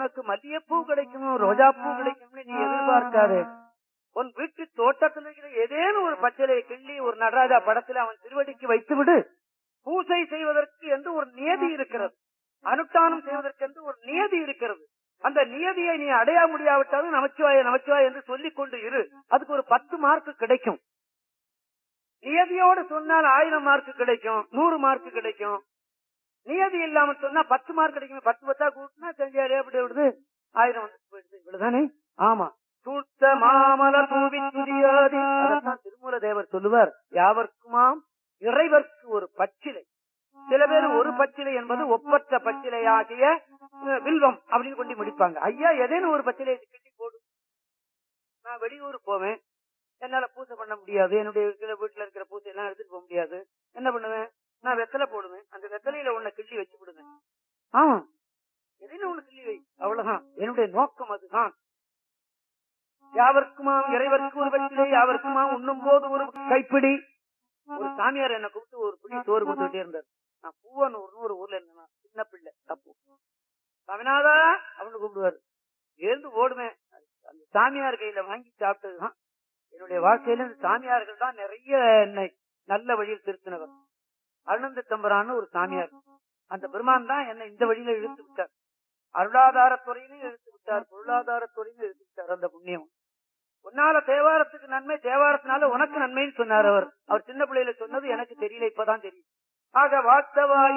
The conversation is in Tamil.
உனக்கு மல்லிகைப்பூ கிடைக்கும் ரோஜா பூ கிடைக்கும்னு நீ எதிர்பார்க்காதே உன் வீட்டு தோட்டத்தில் இருக்கிற ஏதேனும் ஒரு பச்சிலையை கிள்ளி ஒரு நடராஜா படத்துல அவன் திருவடிக்கு வைத்து விடு பூசை செய்வதற்கு என்று ஒரு நியதி இருக்கிறது அனுஷ்டானம் செய்வதற்கு என்று ஒரு நியதி இருக்கிறது அந்த நியதியை நீ அடைய முடியாவிட்டாலும் நமச்சிவாய நமச்சிவாய என்று சொல்லிக் கொண்டு இரு அதுக்கு ஒரு பத்து மார்க் கிடைக்கும் நியதியோடு சொன்னால் ஆயிரம் மார்க் கிடைக்கும் நூறு மார்க் கிடைக்கும் நியதி இல்லாம சொன்னா பத்து மார்க் கிடைக்கும் பத்து பத்தா கூட்டினா செஞ்சாரு அப்படி விடுது ஆயிரம் வந்து போயிடுது இவ்வளவுதானே ஆமா சூழ்த்த மாமல தூவி துரியாதி அதைத்தான் திருமூல தேவர் சொல்லுவார் யாவர்க்குமாம் இறைவர்க்கு ஒரு பச்சிலை சில பேர் ஒரு பச்சிலை என்பது ஒப்பற்ற பச்சிலையாகிய அஹ், வில்வம் அப்படின்னு கொண்டு முடிப்பாங்க ஐயா ஏதேனும் ஒரு பச்சிலை கட்டி போடு நான் வெளியூர் போவேன் என்னால பூஜை பண்ண முடியாது என்னுடைய இருக்கிற வீட்டுல இருக்கிற பூஜை எல்லாம் எடுத்துட்டு போக முடியாது என்ன பண்ணுவேன் நான் வெத்தலை போடுவேன் அந்த வெத்தலையில உன்னை கிள்ளி வச்சு விடுவேன் ஆமா எதிலும் ஒண்ணு கிள்ளி வை அவ்வளவுதான் என்னுடைய நோக்கம் அதுதான் யாவர்க்குமாம் இறைவருக்கு ஒரு வெற்றிலை யாவர்க்குமாம் உண்ணும் போது ஒரு கைப்பிடி ஒரு சாமியார் என்ன கூப்பிட்டு ஒரு பிடி சோறு கொடுத்துட்டே இருந்தார் நான் பூவன் ஒரு நூறு ஊர்ல இருந்தேன் சின்ன பிள்ளை தப்பு சாமிநாதா அப்படின்னு கூப்பிடுவாரு எழுந்து ஓடுவேன் அந்த சாமியார் கையில வாங்கி சாப்பிட்டதுதான் என்னுடைய வாழ்க்கையில இந்த சாமியார்கள் தான் நிறைய என்னை நல்ல வழியில் திருத்தினவர் அருணந்த தம்பரான்னு ஒரு சாமியார் அந்த பெருமான் தான் என்னை இந்த வழியில இழுத்து விட்டார் அருளாதாரத்துறையிலும் இழுத்து விட்டார் பொருளாதாரத்துறையிலும் இழுத்து விட்டார் அந்த புண்ணியம் உன்னால தேவாரத்துக்கு நன்மை தேவாரத்தினால உனக்கு நன்மைன்னு சொன்னார் அவர் அவர் சின்ன பிள்ளையில சொன்னது எனக்கு தெரியல இப்பதான் தெரியும் ஆக வாஸ்தவாய்